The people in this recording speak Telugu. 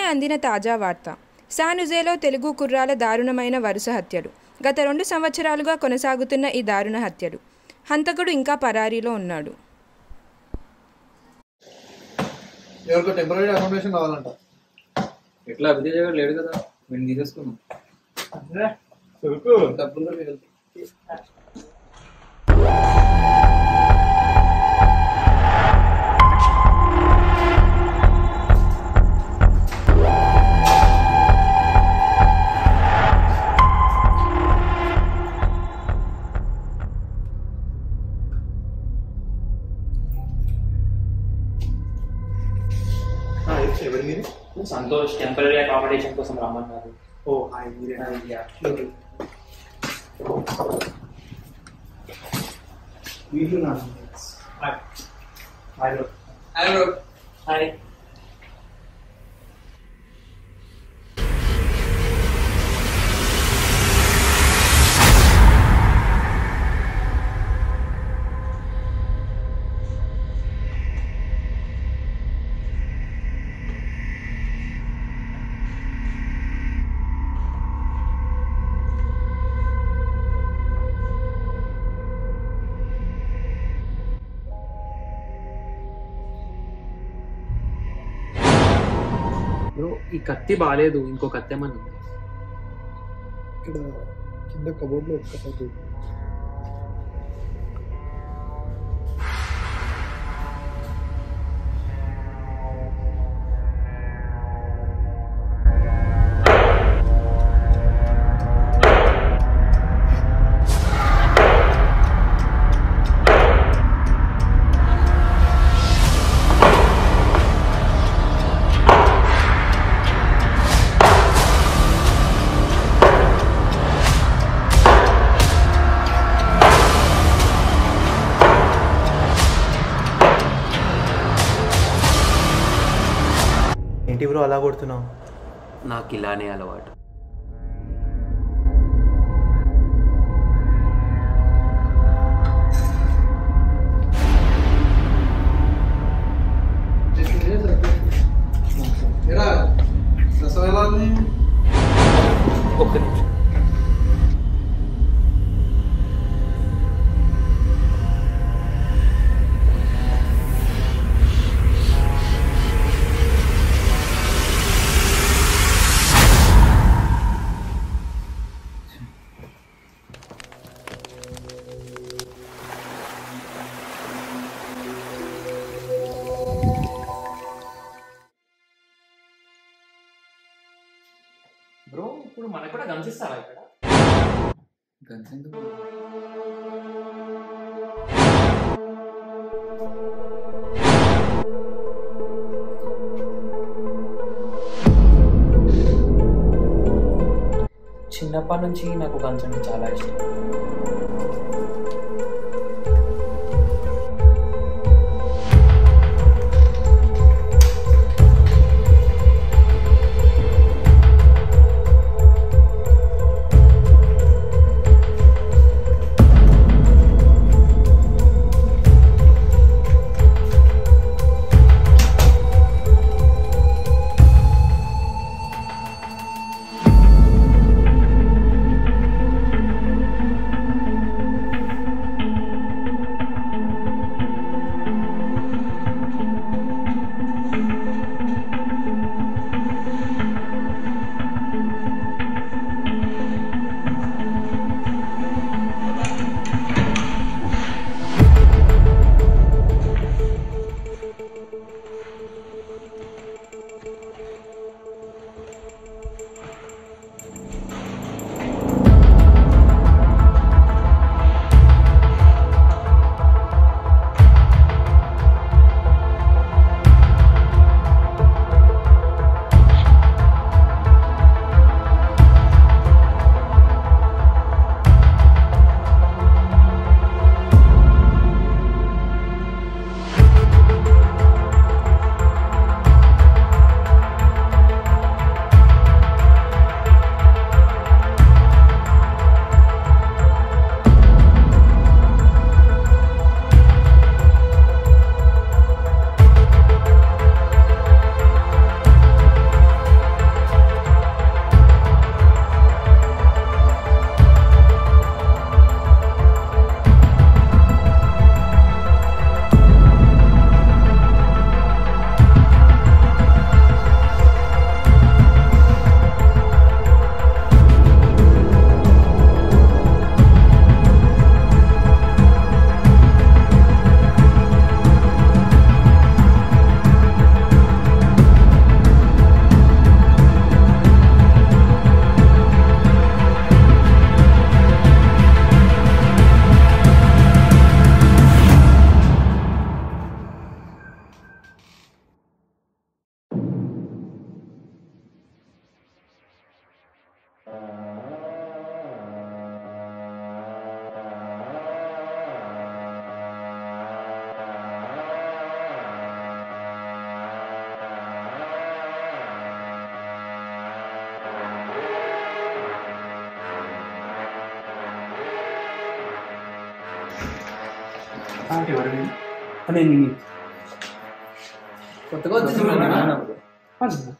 అందిన తాజా వార్త శానుజేలో తెలుగు కుర్రాల దారుణమైన వరుస హత్యలు గత రెండు సంవత్సరాలుగా కొనసాగుతున్న ఈ దారుణ హత్యలు హంతకుడు ఇంకా పరారీలో ఉన్నాడు ఎవరికో టెంపరీ అకామిడేషన్ కావాలంట ఎట్లా విజయ్ గారు లేడు కదా మేము తీసేసుకున్నాం డబ్బులు మిగులుతాయి. ఎవరి మీరు సంతోష్ టెంపరీ అకామిడేషన్ కోసం రమ్మన్నారు ఓ హాయ్ మీరే వీళ్ళు నా హాయ్ బ్రో హాయ్ బ్రో ఈ కత్తి బాగాలేదు ఇంకో కత్తి ఏమన్నా ఉందా? ఇక్కడ కింద కబోర్డ్ లో ఒక్కసారి ఏంటి బ్రో అలా కొడుతున్నావు నాకు ఇలానే అలవాటు ఎరా రసం ఎలా ఉంది ఒక్క నిమిషం బ్రో ఇప్పుడు మనకు కూడా గమనిస్తారా ఇక్కడ గన్స్ ఎందుకు? చిన్నప్పటి నుంచి నాకు గన్స్ అంటే చాలా ఇష్టం అని నేను కొత్తగా వచ్చింది మన నాన్న బ్రో.